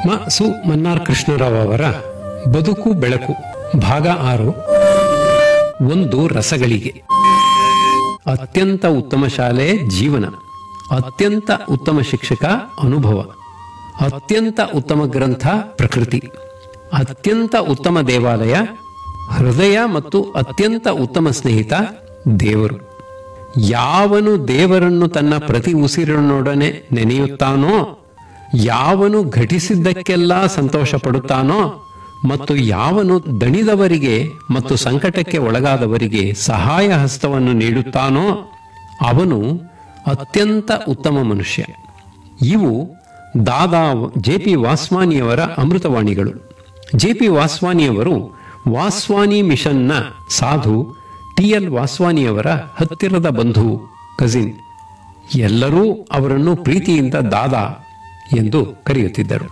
ಮ ಸು ಮನ್ನಾರ್ ಕೃಷ್ಣರಾವ್ ಅವರ ಬದುಕು ಬೆಳಕು ಭಾಗ ಆರು ಒಂದು ರಸಗಳಿಗೆ ಅತ್ಯಂತ ಉತ್ತಮ ಶಾಲೆ ಜೀವನ ಅತ್ಯಂತ ಉತ್ತಮ ಶಿಕ್ಷಕ ಅನುಭವ ಅತ್ಯಂತ ಉತ್ತಮ ಗ್ರಂಥ ಪ್ರಕೃತಿ ಅತ್ಯಂತ ಉತ್ತಮ ದೇವಾಲಯ ಹೃದಯ ಮತ್ತು ಅತ್ಯಂತ ಉತ್ತಮ ಸ್ನೇಹಿತ ದೇವರು ಯಾವನು ದೇವರನ್ನು ತನ್ನ ಪ್ರತಿ ಉಸಿರಿನೊಡನೆ ನೆನೆಯುತ್ತಾನೋ ಯಾವನು ಘಟಿಸಿದ್ದಕ್ಕೆಲ್ಲ ಸಂತೋಷ ಪಡುತ್ತಾನೋ ಮತ್ತು ಯಾವನು ದಣಿದವರಿಗೆ ಮತ್ತು ಸಂಕಟಕ್ಕೆ ಒಳಗಾದವರಿಗೆ ಸಹಾಯ ಹಸ್ತವನ್ನು ನೀಡುತ್ತಾನೋ ಅವನು ಅತ್ಯಂತ ಉತ್ತಮ ಮನುಷ್ಯ ಇವು ದಾದಾ ಜೆ ಪಿ ವಾಸ್ವಾನಿಯವರ ಅಮೃತವಾಣಿಗಳು ಜೆ ಪಿ ವಾಸ್ವಾನಿಯವರು ವಾಸ್ವಾನಿ ಮಿಷನ್ನ ಸಾಧು ಟಿ ಎಲ್ ವಾಸ್ವಾನಿಯವರ ಹತ್ತಿರದ ಬಂಧು ಕಜಿನ್ ಎಲ್ಲರೂ ಅವರನ್ನು ಪ್ರೀತಿಯಿಂದ ದಾದಾ ಎಂದು ಕರೆಯುತ್ತಿದ್ದರು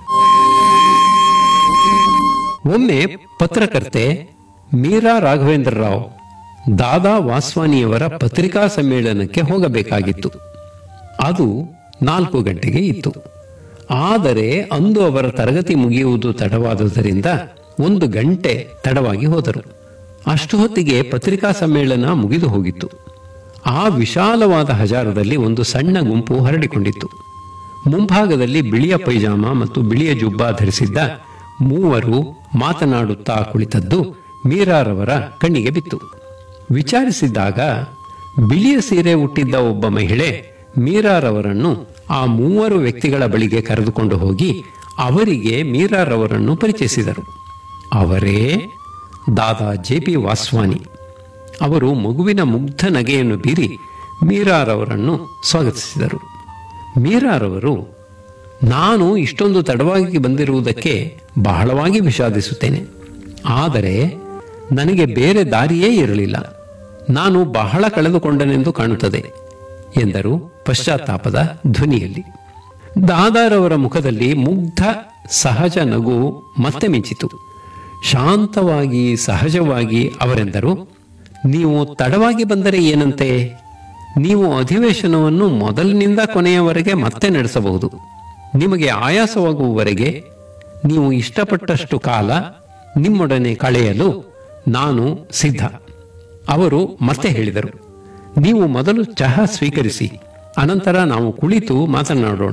ಒಮ್ಮೆ ಪತ್ರಕರ್ತೆ ಮೀರಾ ರಾಘವೇಂದ್ರ ರಾವ್ ದಾದಾ ವಾಸ್ವಾನಿಯವರ ಪತ್ರಿಕಾ ಸಮ್ಮೇಳನಕ್ಕೆ ಹೋಗಬೇಕಾಗಿತ್ತು ಅದು ನಾಲ್ಕು ಗಂಟೆಗೆ ಇತ್ತು ಆದರೆ ಅಂದು ಅವರ ತರಗತಿ ಮುಗಿಯುವುದು ತಡವಾದುದರಿಂದ ಒಂದು ಗಂಟೆ ತಡವಾಗಿ ಹೋದರು ಅಷ್ಟು ಹೊತ್ತಿಗೆ ಪತ್ರಿಕಾ ಸಮ್ಮೇಳನ ಮುಗಿದು ಹೋಗಿತ್ತು ಆ ವಿಶಾಲವಾದ ಹಜಾರದಲ್ಲಿ ಒಂದು ಸಣ್ಣ ಗುಂಪು ಹರಡಿಕೊಂಡಿತ್ತು ಮುಂಭಾಗದಲ್ಲಿ ಬಿಳಿಯ ಪೈಜಾಮ ಮತ್ತು ಬಿಳಿಯ ಜುಬ್ಬ ಧರಿಸಿದ್ದ ಮೂವರು ಮಾತನಾಡುತ್ತಾ ಕುಳಿತದ್ದು ಮೀರಾರವರ ಕಣ್ಣಿಗೆ ಬಿತ್ತು ವಿಚಾರಿಸಿದಾಗ ಬಿಳಿಯ ಸೀರೆ ಹುಟ್ಟಿದ್ದ ಒಬ್ಬ ಮಹಿಳೆ ಮೀರಾರವರನ್ನು ಆ ಮೂವರು ವ್ಯಕ್ತಿಗಳ ಬಳಿಗೆ ಕರೆದುಕೊಂಡು ಹೋಗಿ ಅವರಿಗೆ ಮೀರಾರವರನ್ನು ಪರಿಚಯಿಸಿದರು ಅವರೇ ದಾದಾ ಜೆ ಪಿ ವಾಸ್ವಾನಿ ಅವರು ಮಗುವಿನ ಮುಗ್ಧ ನಗೆಯನ್ನು ಬೀರಿ ಮೀರಾರವರನ್ನು ಸ್ವಾಗತಿಸಿದರು ಮೀರಾರವರು ನಾನು ಇಷ್ಟೊಂದು ತಡವಾಗಿ ಬಂದಿರುವುದಕ್ಕೆ ಬಹಳವಾಗಿ ವಿಷಾದಿಸುತ್ತೇನೆ ಆದರೆ ನನಗೆ ಬೇರೆ ದಾರಿಯೇ ಇರಲಿಲ್ಲ ನಾನು ಬಹಳ ಕಳೆದುಕೊಂಡನೆಂದು ಕಾಣುತ್ತದೆ ಎಂದರು ಪಶ್ಚಾತ್ತಾಪದ ಧ್ವನಿಯಲ್ಲಿ ದಾದಾರವರ ಮುಖದಲ್ಲಿ ಮುಗ್ಧ ಸಹಜ ನಗು ಮತ್ತೆ ಮಿಂಚಿತು ಶಾಂತವಾಗಿ ಸಹಜವಾಗಿ ಅವರೆಂದರು ನೀವು ತಡವಾಗಿ ಬಂದರೆ ಏನಂತೆ ನೀವು ಅಧಿವೇಶನವನ್ನು ಮೊದಲಿನಿಂದ ಕೊನೆಯವರೆಗೆ ಮತ್ತೆ ನಡೆಸಬಹುದು ನಿಮಗೆ ಆಯಾಸವಾಗುವವರೆಗೆ ನೀವು ಇಷ್ಟಪಟ್ಟಷ್ಟು ಕಾಲ ನಿಮ್ಮೊಡನೆ ಕಳೆಯಲು ನಾನು ಸಿದ್ಧ ಅವರು ಮತ್ತೆ ಹೇಳಿದರು ನೀವು ಮೊದಲು ಚಹಾ ಸ್ವೀಕರಿಸಿ ಅನಂತರ ನಾವು ಕುಳಿತು ಮಾತನಾಡೋಣ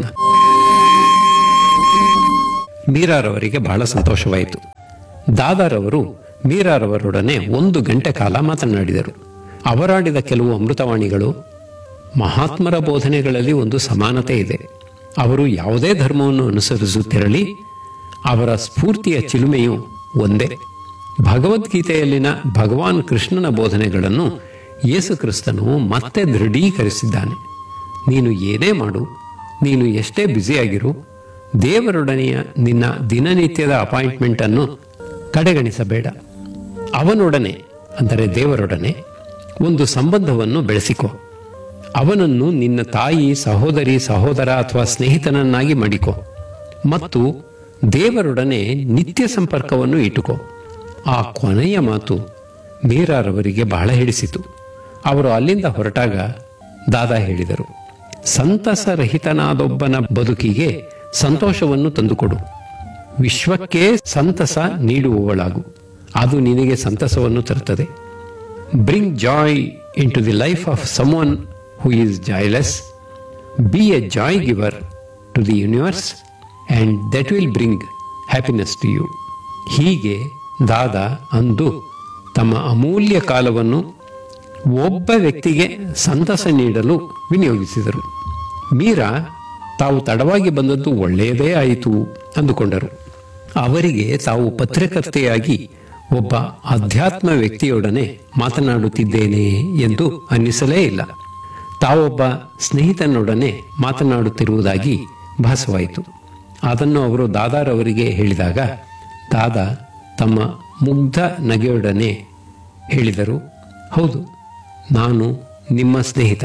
ಮೀರಾರವರಿಗೆ ಬಹಳ ಸಂತೋಷವಾಯಿತು ದಾದಾರವರು ಮೀರಾರವರೊಡನೆ ಒಂದು ಗಂಟೆ ಕಾಲ ಮಾತನಾಡಿದರು ಅವರಾಡಿದ ಕೆಲವು ಅಮೃತವಾಣಿಗಳು ಮಹಾತ್ಮರ ಬೋಧನೆಗಳಲ್ಲಿ ಒಂದು ಸಮಾನತೆ ಇದೆ ಅವರು ಯಾವುದೇ ಧರ್ಮವನ್ನು ಅನುಸರಿಸುತ್ತಿರಲಿ ಅವರ ಸ್ಫೂರ್ತಿಯ ಚಿಲುಮೆಯು ಒಂದೇ ಭಗವದ್ಗೀತೆಯಲ್ಲಿನ ಭಗವಾನ್ ಕೃಷ್ಣನ ಬೋಧನೆಗಳನ್ನು ಯೇಸು ಕ್ರಿಸ್ತನು ಮತ್ತೆ ದೃಢೀಕರಿಸಿದ್ದಾನೆ ನೀನು ಏನೇ ಮಾಡು ನೀನು ಎಷ್ಟೇ ಬ್ಯುಸಿಯಾಗಿರು ದೇವರೊಡನೆಯ ನಿನ್ನ ದಿನನಿತ್ಯದ ಅಪಾಯಿಂಟ್ಮೆಂಟ್ ಅನ್ನು ಕಡೆಗಣಿಸಬೇಡ ಅವನೊಡನೆ ಅಂದರೆ ದೇವರೊಡನೆ ಒಂದು ಸಂಬಂಧವನ್ನು ಬೆಳೆಸಿಕೊ ಅವನನ್ನು ನಿನ್ನ ತಾಯಿ ಸಹೋದರಿ ಸಹೋದರ ಅಥವಾ ಸ್ನೇಹಿತನನ್ನಾಗಿ ಮಾಡಿಕೊ ಮತ್ತು ದೇವರೊಡನೆ ನಿತ್ಯ ಸಂಪರ್ಕವನ್ನು ಇಟ್ಟುಕೋ ಆ ಕೊನೆಯ ಮಾತು ಮೀರಾರವರಿಗೆ ಬಹಳ ಹಿಡಿಸಿತು ಅವರು ಅಲ್ಲಿಂದ ಹೊರಟಾಗ ದಾದಾ ಹೇಳಿದರು ಸಂತಸರಹಿತನಾದೊಬ್ಬನ ಬದುಕಿಗೆ ಸಂತೋಷವನ್ನು ತಂದುಕೊಡು ವಿಶ್ವಕ್ಕೆ ಸಂತಸ ನೀಡುವವಳಾಗು ಅದು ನಿನಗೆ ಸಂತಸವನ್ನು ತರುತ್ತದೆ bring joy into the life of someone who is joyless be a joy giver to the universe and that will bring happiness to you ಹೀಗೆ ದಾದಾ ಅಂದು ತಮ್ಮ ಅಮೂಲ್ಯ ಕಾಲವನ್ನು ಒಬ್ಬ ವ್ಯಕ್ತಿಗೆ ಸಂತಸ ನೀಡಲು ವಿನಿಯೋಗಿಸಿದರು ಮೀರಾ ತಾವು ತಡವಾಗಿ ಬಂದದ್ದು ಒಳ್ಳೆಯದೇ ಆಯಿತು ಅಂದುಕೊಂಡರು ಅವರಿಗೆ ತಾವು ಪತ್ರಕರ್ತೆಯಾಗಿ ಒಬ್ಬ ಅಧ್ಯಾತ್ಮ ವ್ಯಕ್ತಿಯೊಡನೆ ಮಾತನಾಡುತ್ತಿದ್ದೇನೆ ಎಂದು ಅನ್ನಿಸಲೇ ಇಲ್ಲ ತಾವೊಬ್ಬ ಸ್ನೇಹಿತನೊಡನೆ ಮಾತನಾಡುತ್ತಿರುವುದಾಗಿ ಭಾಸವಾಯಿತು ಅದನ್ನು ಅವರು ದಾದಾರವರಿಗೆ ಹೇಳಿದಾಗ ದಾದಾ ತಮ್ಮ ಮುಗ್ಧ ನಗೆಯೊಡನೆ ಹೇಳಿದರು ಹೌದು ನಾನು ನಿಮ್ಮ ಸ್ನೇಹಿತ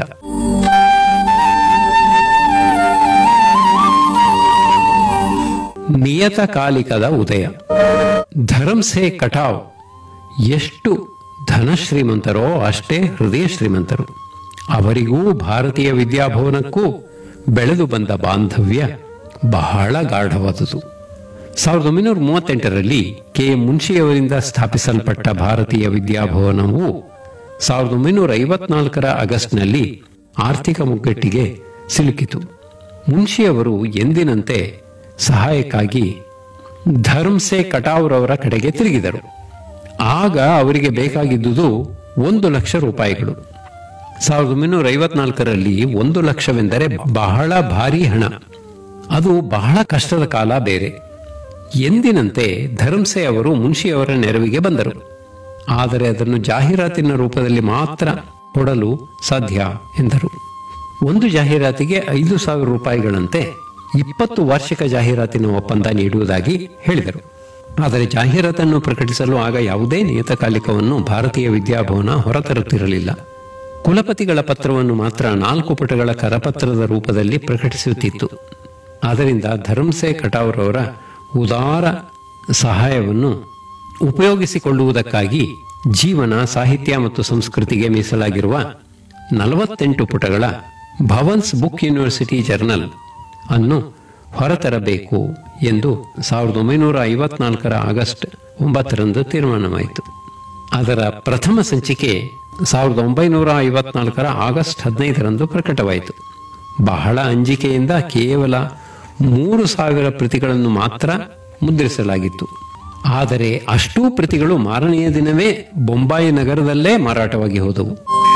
ನಿಯತಕಾಲಿಕದ ಉದಯ ಧರ್ಮ್ಸೆ ಕಟಾವ್ ಎಷ್ಟು ಧನ ಶ್ರೀಮಂತರೋ ಅಷ್ಟೇ ಹೃದಯ ಶ್ರೀಮಂತರು ಅವರಿಗೂ ಭಾರತೀಯ ವಿದ್ಯಾಭವನಕ್ಕೂ ಬೆಳೆದು ಬಂದ ಬಾಂಧವ್ಯ ಬಹಳ ಗಾಢವಾದುದು ಸಾವಿರದ ಒಂಬೈನೂರ ಮೂವತ್ತೆಂಟರಲ್ಲಿ ಕೆ ಎಂ ಮುನ್ಷಿಯವರಿಂದ ಸ್ಥಾಪಿಸಲ್ಪಟ್ಟ ಭಾರತೀಯ ವಿದ್ಯಾಭವನವು ಸಾವಿರದ ಒಂಬೈನೂರ ಐವತ್ನಾಲ್ಕರ ಆಗಸ್ಟ್ನಲ್ಲಿ ಆರ್ಥಿಕ ಮುಗ್ಗಟ್ಟಿಗೆ ಸಿಲುಕಿತು ಮುನ್ಷಿಯವರು ಎಂದಿನಂತೆ ಸಹಾಯಕ್ಕಾಗಿ ಧರ್ಮ್ಸೆ ಕಟಾವ್ರವರ ಕಡೆಗೆ ತಿರುಗಿದರು ಆಗ ಅವರಿಗೆ ಬೇಕಾಗಿದ್ದುದು ಒಂದು ಲಕ್ಷ ರೂಪಾಯಿಗಳು ಸಾವಿರದ ಒಂಬೈನೂರ ಐವತ್ನಾಲ್ಕರಲ್ಲಿ ಒಂದು ಲಕ್ಷವೆಂದರೆ ಬಹಳ ಭಾರಿ ಹಣ ಅದು ಬಹಳ ಕಷ್ಟದ ಕಾಲ ಬೇರೆ ಎಂದಿನಂತೆ ಧರ್ಮ್ಸೆ ಅವರು ಮುನ್ಷಿಯವರ ನೆರವಿಗೆ ಬಂದರು ಆದರೆ ಅದನ್ನು ಜಾಹೀರಾತಿನ ರೂಪದಲ್ಲಿ ಮಾತ್ರ ಕೊಡಲು ಸಾಧ್ಯ ಎಂದರು ಒಂದು ಜಾಹೀರಾತಿಗೆ ಐದು ಸಾವಿರ ರೂಪಾಯಿಗಳಂತೆ ಇಪ್ಪತ್ತು ವಾರ್ಷಿಕ ಜಾಹೀರಾತಿನ ಒಪ್ಪಂದ ನೀಡುವುದಾಗಿ ಹೇಳಿದರು ಆದರೆ ಜಾಹೀರಾತನ್ನು ಪ್ರಕಟಿಸಲು ಆಗ ಯಾವುದೇ ನಿಯತಕಾಲಿಕವನ್ನು ಭಾರತೀಯ ವಿದ್ಯಾಭವನ ಹೊರತರುತ್ತಿರಲಿಲ್ಲ ಕುಲಪತಿಗಳ ಪತ್ರವನ್ನು ಮಾತ್ರ ನಾಲ್ಕು ಪುಟಗಳ ಕರಪತ್ರದ ರೂಪದಲ್ಲಿ ಪ್ರಕಟಿಸುತ್ತಿತ್ತು ಆದ್ದರಿಂದ ಧರ್ಮಸೆ ಕಟಾವ್ರವರ ಉದಾರ ಸಹಾಯವನ್ನು ಉಪಯೋಗಿಸಿಕೊಳ್ಳುವುದಕ್ಕಾಗಿ ಜೀವನ ಸಾಹಿತ್ಯ ಮತ್ತು ಸಂಸ್ಕೃತಿಗೆ ಮೀಸಲಾಗಿರುವ ನಲವತ್ತೆಂಟು ಪುಟಗಳ ಭವನ್ಸ್ ಬುಕ್ ಯೂನಿವರ್ಸಿಟಿ ಜರ್ನಲ್ ಅನ್ನು ಹೊರತರಬೇಕು ಎಂದು ಸಾವಿರದ ಒಂಬೈನೂರ ಐವತ್ನಾಲ್ಕರ ಆಗಸ್ಟ್ ಒಂಬತ್ತರಂದು ತೀರ್ಮಾನವಾಯಿತು ಅದರ ಪ್ರಥಮ ಸಂಚಿಕೆ ಸಾವಿರದ ಒಂಬೈನೂರ ಐವತ್ನಾಲ್ಕರ ಆಗಸ್ಟ್ ಹದಿನೈದರಂದು ಪ್ರಕಟವಾಯಿತು ಬಹಳ ಅಂಜಿಕೆಯಿಂದ ಕೇವಲ ಮೂರು ಸಾವಿರ ಪ್ರತಿಗಳನ್ನು ಮಾತ್ರ ಮುದ್ರಿಸಲಾಗಿತ್ತು ಆದರೆ ಅಷ್ಟೂ ಪ್ರತಿಗಳು ಮಾರನೆಯ ದಿನವೇ ಬೊಂಬಾಯಿ ನಗರದಲ್ಲೇ ಮಾರಾಟವಾಗಿ ಹೋದವು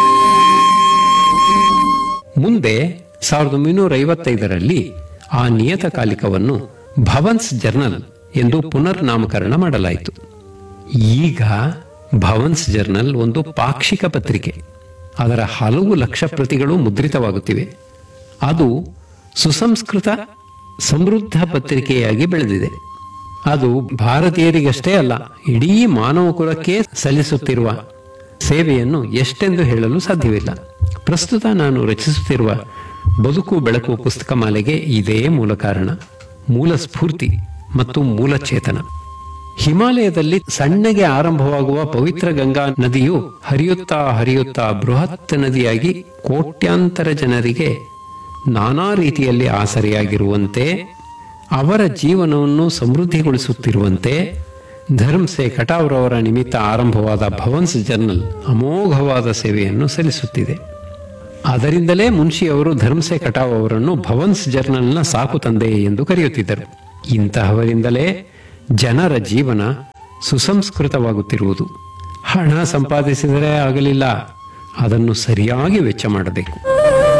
ಮುಂದೆ ಸಾವಿರದ ಒಂಬೈನೂರ ಐವತ್ತೈದರಲ್ಲಿ ಆ ನಿಯತಕಾಲಿಕವನ್ನು ಭವನ್ಸ್ ಜರ್ನಲ್ ಎಂದು ಪುನರ್ ನಾಮಕರಣ ಮಾಡಲಾಯಿತು ಈಗ ಭವನ್ಸ್ ಜರ್ನಲ್ ಒಂದು ಪಾಕ್ಷಿಕ ಪತ್ರಿಕೆ ಅದರ ಹಲವು ಲಕ್ಷ ಪ್ರತಿಗಳು ಮುದ್ರಿತವಾಗುತ್ತಿವೆ ಅದು ಸುಸಂಸ್ಕೃತ ಸಮೃದ್ಧ ಪತ್ರಿಕೆಯಾಗಿ ಬೆಳೆದಿದೆ ಅದು ಭಾರತೀಯರಿಗಷ್ಟೇ ಅಲ್ಲ ಇಡೀ ಮಾನವ ಕುಲಕ್ಕೆ ಸಲ್ಲಿಸುತ್ತಿರುವ ಸೇವೆಯನ್ನು ಎಷ್ಟೆಂದು ಹೇಳಲು ಸಾಧ್ಯವಿಲ್ಲ ಪ್ರಸ್ತುತ ನಾನು ರಚಿಸುತ್ತಿರುವ ಬದುಕು ಬೆಳಕು ಪುಸ್ತಕ ಮಾಲೆಗೆ ಇದೇ ಮೂಲ ಕಾರಣ ಮೂಲ ಸ್ಫೂರ್ತಿ ಮತ್ತು ಮೂಲ ಚೇತನ ಹಿಮಾಲಯದಲ್ಲಿ ಸಣ್ಣಗೆ ಆರಂಭವಾಗುವ ಪವಿತ್ರ ಗಂಗಾ ನದಿಯು ಹರಿಯುತ್ತಾ ಹರಿಯುತ್ತಾ ಬೃಹತ್ ನದಿಯಾಗಿ ಕೋಟ್ಯಾಂತರ ಜನರಿಗೆ ನಾನಾ ರೀತಿಯಲ್ಲಿ ಆಸರೆಯಾಗಿರುವಂತೆ ಅವರ ಜೀವನವನ್ನು ಸಮೃದ್ಧಿಗೊಳಿಸುತ್ತಿರುವಂತೆ ಧರ್ಮ್ಸೆ ಕಟಾವ್ರವರ ನಿಮಿತ್ತ ಆರಂಭವಾದ ಭವನ್ಸ್ ಜರ್ನಲ್ ಅಮೋಘವಾದ ಸೇವೆಯನ್ನು ಸಲ್ಲಿಸುತ್ತಿದೆ ಅದರಿಂದಲೇ ಮುನ್ಷಿ ಅವರು ಧರ್ಮ್ಸೆ ಕಟಾವ್ ಅವರನ್ನು ಭವನ್ಸ್ ಜರ್ನಲ್ನ ಸಾಕು ತಂದೆ ಎಂದು ಕರೆಯುತ್ತಿದ್ದರು ಇಂತಹವರಿಂದಲೇ ಜನರ ಜೀವನ ಸುಸಂಸ್ಕೃತವಾಗುತ್ತಿರುವುದು ಹಣ ಸಂಪಾದಿಸಿದರೆ ಆಗಲಿಲ್ಲ ಅದನ್ನು ಸರಿಯಾಗಿ ವೆಚ್ಚ ಮಾಡಬೇಕು